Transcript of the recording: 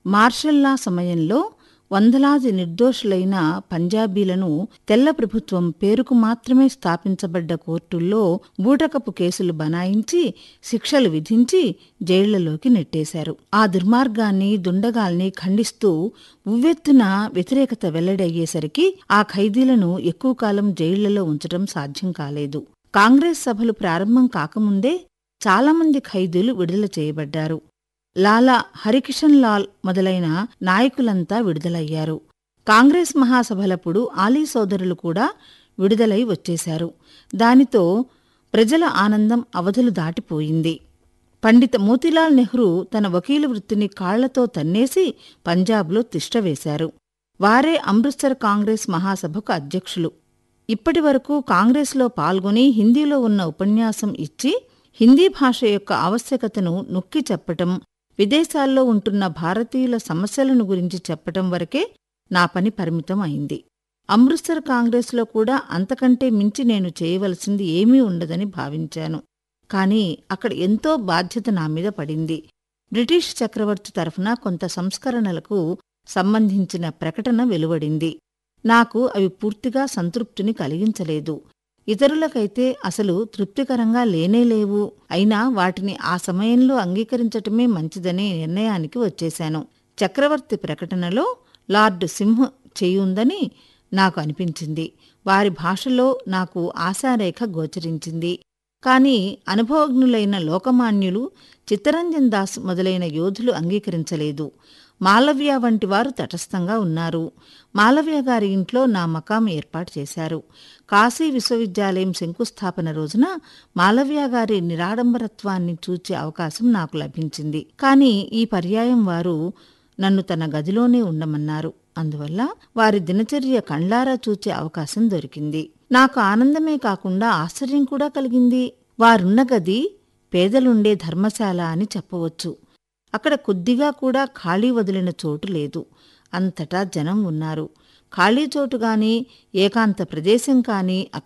మార్షల్లా సమయంలో వందలాది నిర్దోషులైన పంజాబీలను తెల్ల ప్రభుత్వం పేరుకు మాత్రమే స్థాపించబడ్డ కోర్టుల్లో బూటకపు కేసులు బనాయించి శిక్షలు విధించి జైళ్లలోకి నెట్టేశారు ఆ దుర్మార్గాన్ని దుండగాల్ని ఖండిస్తూ ఉవ్వెత్తున వ్యతిరేకత వెల్లడయ్యేసరికి ఆ ఖైదీలను ఎక్కువ కాలం జైళ్లలో ఉంచడం సాధ్యం కాలేదు కాంగ్రెస్ సభలు ప్రారంభం కాకముందే చాలామంది ఖైదీలు విడుదల చేయబడ్డారు లాలా హరికిషన్ లాల్ మొదలైన నాయకులంతా విడుదలయ్యారు కాంగ్రెస్ మహాసభలప్పుడు ఆలీ సోదరులు కూడా విడుదలై వచ్చేశారు దానితో ప్రజల ఆనందం అవధులు దాటిపోయింది పండిత మోతీలాల్ నెహ్రూ తన వకీలు వృత్తిని కాళ్లతో తన్నేసి పంజాబ్లో తిష్టవేశారు వారే అమృత్సర్ కాంగ్రెస్ మహాసభకు అధ్యక్షులు ఇప్పటి వరకు కాంగ్రెస్లో పాల్గొని హిందీలో ఉన్న ఉపన్యాసం ఇచ్చి హిందీ భాష యొక్క ఆవశ్యకతను నొక్కి చెప్పటం విదేశాల్లో ఉంటున్న భారతీయుల సమస్యలను గురించి చెప్పటం వరకే నా పని పరిమితం అయింది అమృత్సర్ కాంగ్రెస్లో కూడా అంతకంటే మించి నేను చేయవలసింది ఏమీ ఉండదని భావించాను కాని అక్కడ ఎంతో బాధ్యత నా మీద పడింది బ్రిటిష్ చక్రవర్తి తరఫున కొంత సంస్కరణలకు సంబంధించిన ప్రకటన వెలువడింది నాకు అవి పూర్తిగా సంతృప్తిని కలిగించలేదు ఇతరులకైతే అసలు తృప్తికరంగా లేనేలేవు అయినా వాటిని ఆ సమయంలో అంగీకరించటమే మంచిదనే నిర్ణయానికి వచ్చేశాను చక్రవర్తి ప్రకటనలో లార్డ్ సింహ్ చేయుందని నాకు అనిపించింది వారి భాషలో నాకు ఆశారేఖ గోచరించింది కాని అనుభవజ్ఞులైన లోకమాన్యులు చిత్తరంజన్ దాస్ మొదలైన యోధులు అంగీకరించలేదు మాలవ్య వంటి వారు తటస్థంగా ఉన్నారు మాలవ్య గారి ఇంట్లో నా మకాం ఏర్పాటు చేశారు కాశీ విశ్వవిద్యాలయం శంకుస్థాపన రోజున మాలవ్య గారి నిరాడంబరత్వాన్ని చూచే అవకాశం నాకు లభించింది కానీ ఈ పర్యాయం వారు నన్ను తన గదిలోనే ఉండమన్నారు అందువల్ల వారి దినచర్య కండ్లారా చూచే అవకాశం దొరికింది నాకు ఆనందమే కాకుండా ఆశ్చర్యం కూడా కలిగింది వారున్న గది పేదలుండే ధర్మశాల అని చెప్పవచ్చు అక్కడ కొద్దిగా కూడా ఖాళీ వదిలిన చోటు లేదు అంతటా జనం ఉన్నారు ఖాళీ చోటు గాని ఏకాంత ప్రదేశం కానీ అక్కడ